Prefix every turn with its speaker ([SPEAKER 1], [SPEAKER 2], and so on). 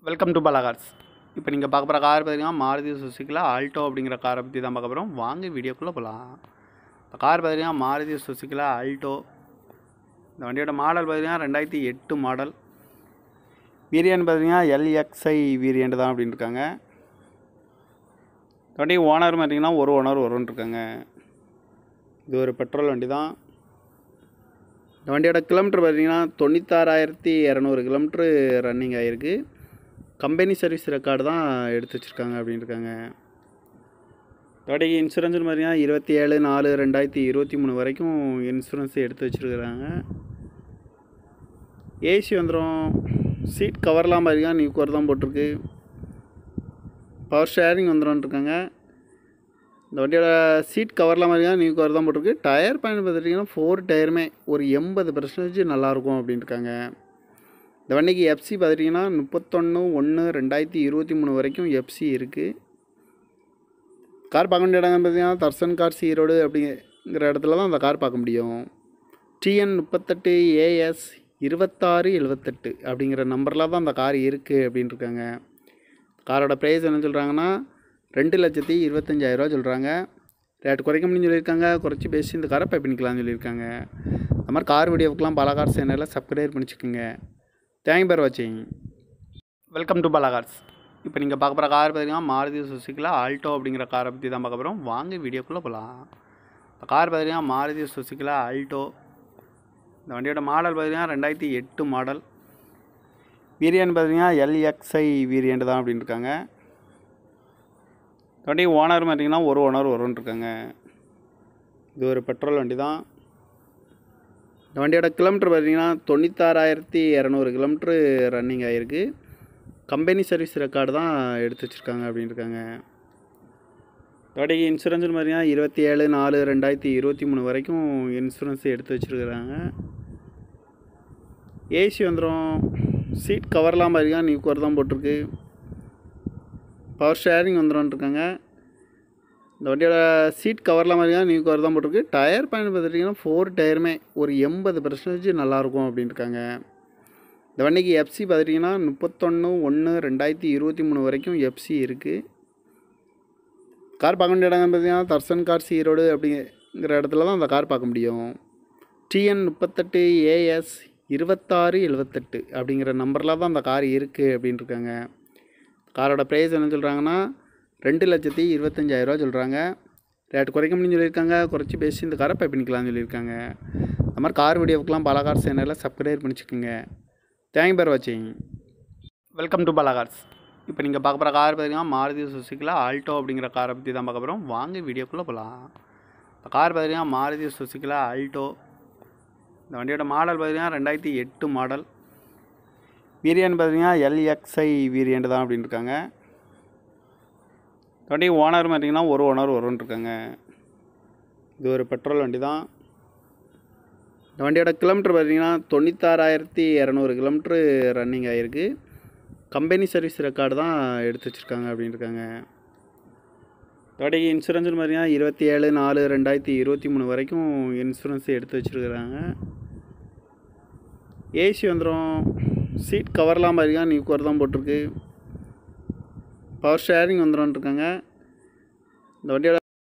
[SPEAKER 1] welcome to பலாகார்ஸ் இப்போ நீங்கள் பார்க்க போகிற கார் பார்த்தீங்கன்னா மாருதி சுசுக்கியில் ஆல்டோ அப்படிங்கிற காரை பற்றி தான் பார்க்க போகிறோம் வாங்க வீடியோக்குள்ளே போகலாம் இந்த கார் பார்த்தீங்கன்னா மாருதி சுசுக்கியில் ஆல்டோ இந்த வண்டியோட மாடல் பார்த்தீங்கன்னா ரெண்டாயிரத்தி எட்டு மாடல் வேரியன்ட் பார்த்தீங்கன்னா எல்எக்ஸ்ஐ வேரியன்ட் தான் அப்படின்னு இருக்காங்க இந்த வண்டி ஓனர் பார்த்தீங்கன்னா ஒரு ஓனர் வரும்னு இருக்காங்க இது ஒரு பெட்ரோல் வண்டி தான் இந்த வண்டியோட கிலோமீட்டர் பார்த்தீங்கன்னா தொண்ணூத்தாறாயிரத்தி இரநூறு கிலோமீட்ரு ரன்னிங் ஆகிருக்கு கம்பெனி சர்வீஸ் ரெக்கார்டு தான் எடுத்து வச்சுருக்காங்க அப்படின்னு இருக்காங்க இந்த வண்டிக்கு இன்சூரன்ஸ்னு பார்த்தீங்கன்னா இருபத்தி ஏழு நாலு ரெண்டாயிரத்தி இருபத்தி மூணு வரைக்கும் இன்சூரன்ஸ் எடுத்து வச்சுருக்குறாங்க ஏசி வந்துடும் சீட் கவர்லாம் பார்த்தீங்கன்னா நியூ கவர் தான் போட்டிருக்கு பவர் ஷேரிங் வந்துடும் இருக்காங்க இந்த வண்டியோட சீட் கவர்லாம் பார்த்தீங்கன்னா நியூ கவர் தான் போட்டிருக்கு டயர் பயன் பார்த்துட்டிங்கன்னா ஃபோர் டயருமே ஒரு எண்பது பர்சன்டேஜ் நல்லாயிருக்கும் அப்படின்னு இருக்காங்க இந்த வண்டிக்கு எஃப்சி பார்த்துட்டிங்கன்னா முப்பத்தொன்று ஒன்று ரெண்டாயிரத்தி இருபத்தி மூணு வரைக்கும் எஃப்சி இருக்குது கார் பார்க்க வேண்டிய இடங்கள் பார்த்தீங்கன்னா தர்சன் கார்ஸ் ஈரோடு அப்படிங்கிற இடத்துல தான் அந்த கார் பார்க்க முடியும் டிஎன் முப்பத்தெட்டு ஏஎஸ் இருபத்தாறு எழுபத்தெட்டு அப்படிங்கிற நம்பரில் தான் அந்த கார் இருக்குது அப்படின்னு இருக்காங்க காரோட ப்ரைஸ் என்ன சொல்கிறாங்கன்னா ரெண்டு லட்சத்தி இருபத்தஞ்சாயிரரூவா சொல்கிறாங்க ரேட் குறைக்க முடியும்னு சொல்லியிருக்காங்க குறைச்சி பேசி இந்த காரை பை பண்ணிக்கலாம்னு சொல்லியிருக்காங்க அந்த மாதிரி கார் வீடியோவுக்குலாம் பலகார் சேனலில் சப்ஸ்கிரைப் பண்ணிச்சுக்கோங்க தேங்க் பேர் வாட்சிங் வெல்கம் டு பலகார்ஸ் இப்போ நீங்கள் பார்க்க போகிற கார் பார்த்தீங்கன்னா மாருதி சுசுக்கியில் ஆல்டோ அப்படிங்கிற காரை பற்றி தான் பார்க்க போகிறோம் வாங்க வீடியோக்குள்ளே போகலாம் இந்த கார் பார்த்தீங்கன்னா மாருதி சுசுக்கியில் ஆல்டோ இந்த வண்டியோட மாடல் பார்த்தீங்கன்னா ரெண்டாயிரத்தி எட்டு மாடல் வேரியன்ட் பார்த்தீங்கன்னா எல்எக்ஸ்ஐ வேரியன்ட் தான் அப்படின்னு இருக்காங்க இந்த வண்டி ஓனர் பார்த்தீங்கன்னா ஒரு ஓனர் வரும்னு இருக்காங்க இது ஒரு பெட்ரோல் வண்டி தான் இந்த வண்டியோட கிலோமீட்டர் பார்த்தீங்கன்னா தொண்ணூத்தாறாயிரத்தி இரநூறு கிலோமீட்ரு ரன்னிங் ஆகிருக்கு கம்பெனி சர்வீஸ் ரெக்கார்டு தான் எடுத்து வச்சுருக்காங்க அப்படின்னு இருக்காங்க இந்த வண்டிக்கு இன்சூரன்ஸ்னு பார்த்தீங்கன்னா இருபத்தி ஏழு நாலு ரெண்டாயிரத்தி இருபத்தி மூணு வரைக்கும் இன்சூரன்ஸ் எடுத்து வச்சுருக்குறாங்க ஏசி வந்துடும் சீட் கவர்லாம் பார்த்தீங்கன்னா நியூ கவர் தான் போட்டிருக்கு பவர் ஷேரிங் வந்துடும் இருக்காங்க இந்த வண்டியோட சீட் கவர்லாம் பார்த்தீங்கன்னா நியூ கவர் தான் போட்டிருக்கு டயர் பயன் பார்த்துட்டிங்கன்னா ஃபோர் டயருமே ஒரு எண்பது பர்சன்டேஜ் நல்லாயிருக்கும் அப்படின்னு இருக்காங்க இந்த வண்டிக்கு எஃப்சி பார்த்துட்டிங்கன்னா முப்பத்தொன்று ஒன்று ரெண்டாயிரத்தி இருபத்தி மூணு வரைக்கும் எஃப்சி இருக்குது கார் பார்க்க வேண்டிய இடங்கள் பார்த்தீங்கன்னா தர்சன் கார்ஸ் ஈரோடு அப்படிங்கிற இடத்துல தான் அந்த கார் பார்க்க முடியும் டிஎன் முப்பத்தெட்டு ஏஎஸ் இருபத்தாறு எழுபத்தெட்டு அப்படிங்கிற நம்பரில் தான் அந்த கார் இருக்குது அப்படின்னு இருக்காங்க காரோட ப்ரைஸ் என்ன சொல்கிறாங்கன்னா ரெண்டு லட்சத்தி இருபத்தஞ்சாயிரரூவா சொல்கிறாங்க ரேட் குறைக்க முடியும்னு சொல்லியிருக்காங்க குறைச்சி பேசி இந்த காரை பை பண்ணிக்கலாம்னு சொல்லியிருக்காங்க அந்த மாதிரி கார் வீடியோவுக்குலாம் பலகார் சேனலில் சப்ஸ்கிரைப் பண்ணிச்சுக்கோங்க தேங்க் பேர் வாட்சிங் வெல்கம் டு பலகார்ஸ் இப்போ நீங்கள் பார்க்க போகிற கார் பார்த்தீங்கன்னா மாருதி சுசுக்கியில் ஆல்டோ அப்படிங்கிற காரை பற்றி தான் பார்க்க போகிறோம் வாங்க வீடியோக்குள்ளே போகலாம் இந்த கார் பார்த்தீங்கன்னா மாருதி சுசுக்கியில் ஆல்டோ இந்த வண்டியோட மாடல் பார்த்தீங்கன்னா ரெண்டாயிரத்தி எட்டு மாடல் வேரியன்ட் பார்த்தீங்கன்னா எல்எக்ஸ்ஐ வேரியன்ட் தான் அப்படின்னு இருக்காங்க இந்த வண்டி ஓனர் பார்த்தீங்கன்னா ஒரு ஓனர் வரும்னு இருக்காங்க இது ஒரு பெட்ரோல் வண்டி தான் இந்த வண்டியோட கிலோமீட்டர் பார்த்தீங்கன்னா தொண்ணூத்தாறாயிரத்தி இரநூறு கிலோமீட்ரு ரன்னிங் ஆகிருக்கு கம்பெனி சர்வீஸ் ரெக்கார்டு தான் எடுத்து வச்சுருக்காங்க அப்படின்னு இருக்காங்க இந்த வண்டிக்கு இன்சூரன்ஸ்னு பார்த்தீங்கன்னா இருபத்தி ஏழு நாலு ரெண்டாயிரத்தி இருபத்தி மூணு வரைக்கும் இன்சூரன்ஸ் எடுத்து வச்சுருக்குறாங்க ஏசி வந்துடும் சீட் கவர்லாம் பார்த்தீங்கன்னா நியூ கவர் தான் போட்டிருக்கு பவர் ஷேரிங் வந்துடும் இருக்காங்க இந்த வண்டியோட